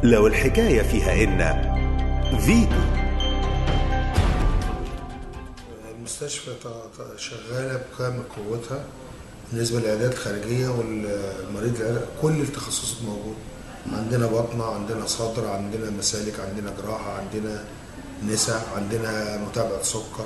لو الحكاية فيها إن فيتو المستشفى ط- ط- شغالة بكامل قوتها بالنسبة للعيادات الخارجية والمريض العيادة كل التخصصات موجودة عندنا بطنة عندنا صدر عندنا مسالك عندنا جراحة عندنا نساء عندنا متابعة سكر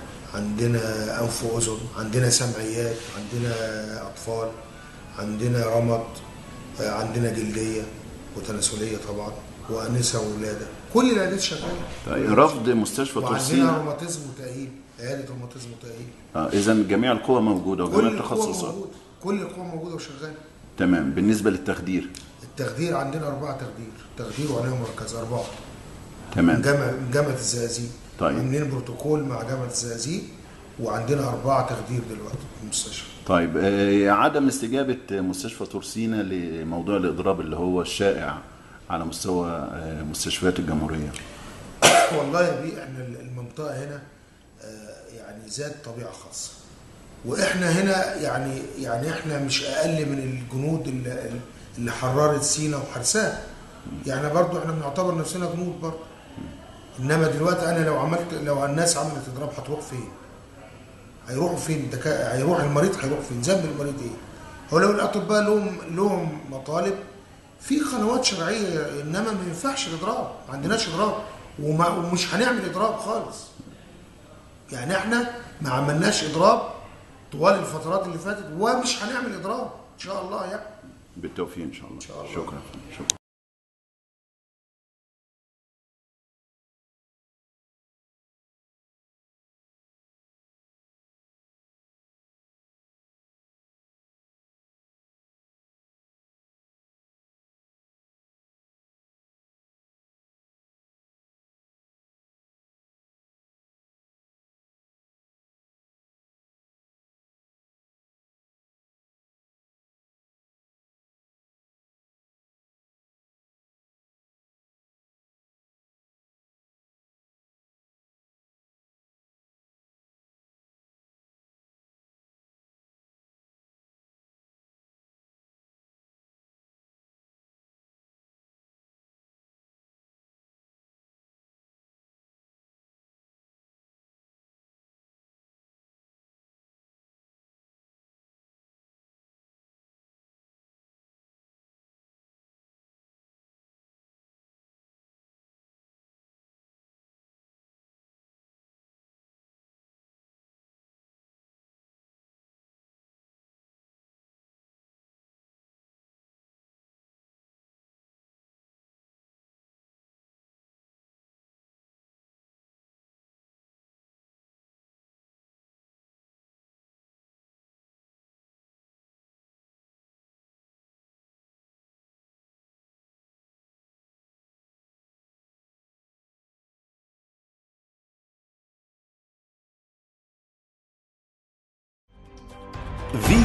عندنا أنف وأذن عندنا سمعيات عندنا أطفال عندنا رمد آه، عندنا جلدية وتناسلية طبعا وأنسة وولادة كل العيادات شغالة طيب رفض مستشفى وعندنا تورسينا روماتيزم وتأهيل عيادة روماتيزم وتأهيل آه اذا جميع القوى موجوده كل وجميع القوى التخصصات موجودة كل القوى موجودة وشغالة تمام بالنسبه للتخدير التخدير عندنا أربعة تخدير تخدير وعناية مركزة أربعة من تمام جامعة من جامعة الزقازيق طيب. عاملين بروتوكول مع جامعة الزقازيق وعندنا أربعة تخدير دلوقتي في المستشفى طيب آه، عدم استجابه مستشفى تورسينا لموضوع الاضراب اللي هو الشائع على مستوى آه، مستشفيات الجمهوريه والله يا بيه احنا المنطقة هنا آه، يعني ذات طبيعة خاصة واحنا هنا يعني يعني احنا مش اقل من الجنود اللي, اللي حررت سينا وحرساها يعني برضو احنا بنعتبر نفسنا جنود برضو انما دلوقتي انا لو عملت لو الناس عملت اضراب هتروح فين؟ هيروحوا فين؟ دكا... هيروح المريض هيروح فين؟ ذنب المريض ايه؟ هو لو الاطباء لهم لهم مطالب في قنوات شرعيه انما ما ينفعش الاضراب، ما عندناش اضراب وما... ومش هنعمل اضراب خالص. يعني احنا ما عملناش اضراب طوال الفترات اللي فاتت ومش هنعمل اضراب ان شاء الله يعني. بالتوفيق ان شاء الله, شاء الله. شكرا شكرا فيتو